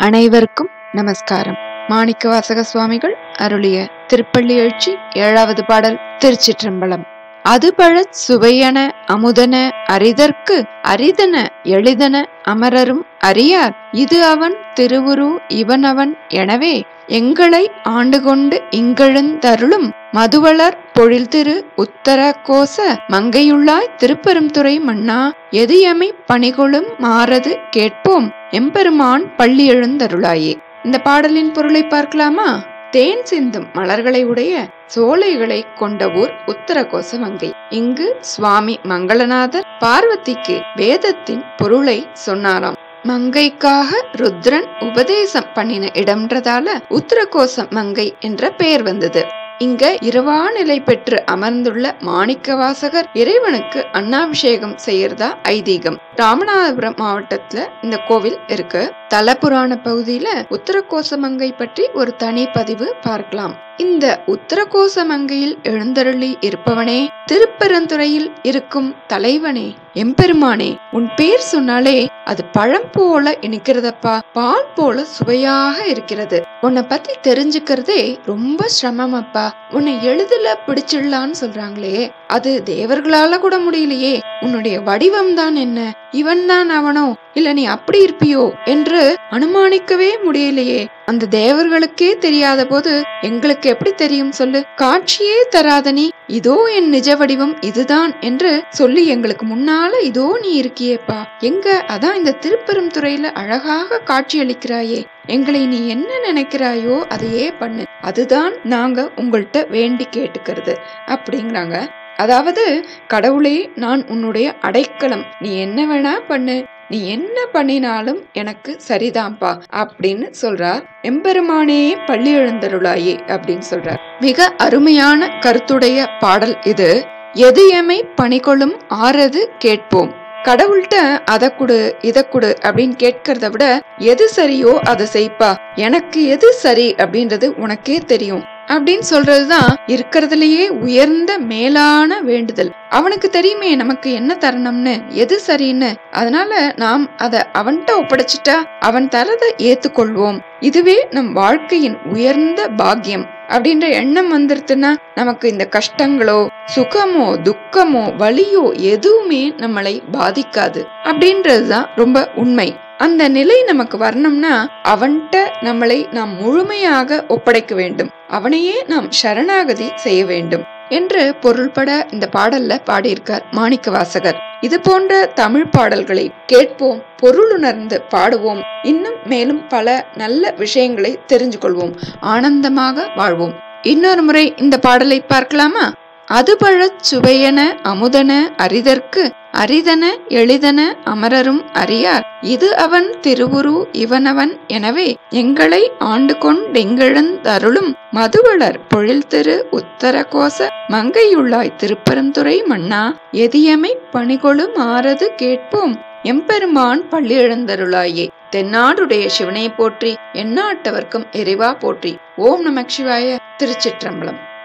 அனைவருக்கும் நமஸ்காரம் மாணிக்க வாசக சுவாமிகள் அருளிய திருப்பள்ளி எழுச்சி ஏழாவது பாடல் திருச்சிற்றம்பலம் அது பழச் சுவையன அமுதன அரிதற்கு அரிதன எளிதன அமரரும் அறியார் இது அவன் திருவுரு இவன் அவன் எனவே எங்களை ஆண்டு கொண்டு இங்கெழுந்தருளும் மதுவளர் பொழில் திரு உத்தர கோச மங்கையுள்ளாய் திருப்பெருந்துறை மன்னா எது எமை பணிகொளும் மாறது கேட்போம் எம்பெருமான் பள்ளி எழுந்தருளாயே இந்த பாடலின் பொருளை பார்க்கலாமா தேன் சிந்தும் மலர்களை உடைய சோலைகளை கொண்ட ஊர் உத்தரகோச மங்கை இங்கு சுவாமி மங்களநாதர் பார்வதிக்கு வேதத்தின் பொருளை சொன்னாராம் மங்கைக்காக ருத்ரன் உபதேசம் பண்ணின இடம்ன்றதால உத்தரகோச மங்கை என்ற பெயர் வந்தது இங்க இரவா நிலை பெற்று அமர்ந்துள்ள மாணிக்க வாசகர் இறைவனுக்கு அன்னாபிஷேகம் செய்யறதா ஐதீகம் ராமநாதபுரம் மாவட்டத்துல இந்த கோவில் இருக்கு தலபுராண பகுதியில உத்தரகோச மங்கை பற்றி ஒரு தனி பதிவு பார்க்கலாம் இந்த உத்தரகோச மங்கையில் எழுந்தருளி இருப்பவனே திருப்பெருந்துறையில் இருக்கும் தலைவனே எம்பெருமானே உன் பேர் சொன்னாலே அது பழம் போல இனிக்கிறதப்பா பால் போல சுவையாக இருக்கிறது உன்னை பத்தி தெரிஞ்சுக்கிறதே ரொம்ப சிரமமப்பா உன்னை எளிதில பிடிச்சிடலான்னு சொல்றாங்களே அது தேவர்களால கூட முடியலையே உன்னுடைய வடிவம் தான் என்ன இவன் தான் அவனோ இல்ல நீ அப்படி இருப்பியோ என்று அனுமானிக்கவே முடியலையே அந்த தேவர்களுக்கே தெரியாத போது எங்களுக்கு எப்படி தெரியும் சொல்லு காட்சியே தராத நீ இதோ என் நிஜ வடிவம் இதுதான் என்று சொல்லி எங்களுக்கு முன்னால இதோ நீ இருக்கியேப்பா எங்க அதான் இந்த திருப்பெரும் துறையில அழகாக காட்சி அளிக்கிறாயே எங்களை நீ என்ன நினைக்கிறாயோ அதையே பண்ணு அதுதான் நாங்க உங்கள்கிட்ட வேண்டி கேட்டுக்கிறது அப்படிங்கிறாங்க அதாவது கடவுளே நான் உன்னுடைய அடைக்கலம் நீ என்ன வேணா பண்ணு நீ என்ன பண்ணினாலும் எனக்கு சரிதான்ப்பா அப்படின்னு சொல்றார் எம்பெருமானே பள்ளி எழுந்தருளாயே அப்படின்னு சொல்றார் மிக அருமையான கருத்துடைய பாடல் இது எது எமை பணிகொள்ளும் ஆறது கேட்போம் கடவுள்கிட்ட அதை கொடு இதை கொடு அப்படின்னு கேட்கறத விட எது சரியோ அதை செய்ப்பா எனக்கு எது சரி அப்படின்றது உனக்கே தெரியும் அப்படின்னு சொல்றதுதான் இருக்கிறதுலயே உயர்ந்த மேலான வேண்டுதல் அவனுக்கு தெரியுமே நமக்கு என்ன தரணும்னு எது சரின்னு அதனால நாம் அத அவன்கிட்ட ஒப்படைச்சிட்டா அவன் தரதை ஏத்துக்கொள்வோம் இதுவே நம் வாழ்க்கையின் உயர்ந்த பாக்கியம் அப்படின்ற எண்ணம் வந்துருச்சுன்னா நமக்கு இந்த கஷ்டங்களோ சுகமோ துக்கமோ வலியோ எதுவுமே நம்மளை பாதிக்காது அப்படின்றதுதான் ரொம்ப உண்மை அந்த நிலை நமக்கு வரணும்னா அவன்கிட்ட நம்மளை நாம் முழுமையாக ஒப்படைக்க வேண்டும் அவனையே நாம் சரணாகதி செய்ய வேண்டும் என்று பொருள்பட இந்த பாடல்ல பாடியிருக்கார் மாணிக்க வாசகர் இது போன்ற தமிழ் பாடல்களை கேட்போம் பொருளுணர்ந்து பாடுவோம் இன்னும் மேலும் பல நல்ல விஷயங்களை தெரிஞ்சு கொள்வோம் ஆனந்தமாக வாழ்வோம் இன்னொரு முறை இந்த பாடலை பார்க்கலாமா அது பழச் சுவையன அமுதன அரிதற்கு அரிதன எளிதன அமரரும் அறியார் இது அவன் திருவுரு இவனவன் எனவே எங்களை ஆண்டு கொண்டெங்கெழுந்தருளும் மதுவளர் பொழில் திரு உத்தர கோச மங்கையுள்ளாய் திருப்பரந்துரை மன்னா எதியமை பணிகொழு மாறது கேட்போம் எம்பெருமான் பள்ளி எழுந்தருளாயே தென்னாடுடைய சிவனை போற்றி எந்நாட்டவர்க்கும் இறைவா போற்றி ஓம் நமக் சிவாய திருச்சிற்றம்பலம்